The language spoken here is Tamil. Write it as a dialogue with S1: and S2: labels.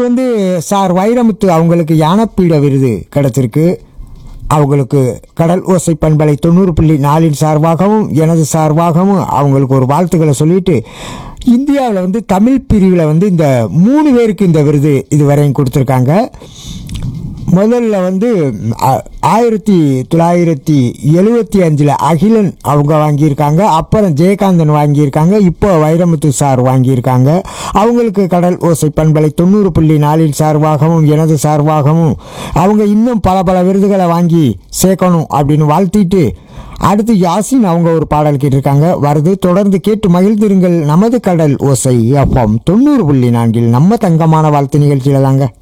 S1: வந்து சார் வைரமுத்து அவங்களுக்கு யானப்பீட விருது கிடைச்சிருக்கு அவங்களுக்கு கடல் ஓசை பண்பலை தொண்ணூறு புள்ளி நாலின் சார்பாகவும் எனது சார்பாகவும் அவங்களுக்கு ஒரு வாழ்த்துக்களை சொல்லிட்டு இந்தியாவில் வந்து தமிழ் பிரிவில் வந்து இந்த மூணு பேருக்கு இந்த விருது இதுவரையும் கொடுத்துருக்காங்க முதல்ல வந்து ஆ- ஆயிரத்தி தொள்ளாயிரத்தி எழுவத்தி அஞ்சில் அகிலன் அவங்க வாங்கியிருக்காங்க அப்புறம் ஜெயகாந்தன் வாங்கியிருக்காங்க இப்போ வைரமுத்து சார் வாங்கியிருக்காங்க அவங்களுக்கு கடல் ஓசை பண்பலை தொண்ணூறு புள்ளி நாலில் சார்பாகவும் எனது சார்பாகவும் அவங்க இன்னும் பல பல விருதுகளை வாங்கி சேர்க்கணும் அப்படின்னு வாழ்த்திட்டு அடுத்து யாசின் அவங்க ஒரு பாடல் கேட்டிருக்காங்க வருது தொடர்ந்து கேட்டு மகிழ்ந்திருங்கள் நமது கடல் ஓசை எஃப்எம் தொண்ணூறு புள்ளி நான்கில் நம்ம தங்கமான வாழ்த்து நிகழ்ச்சியில் தாங்க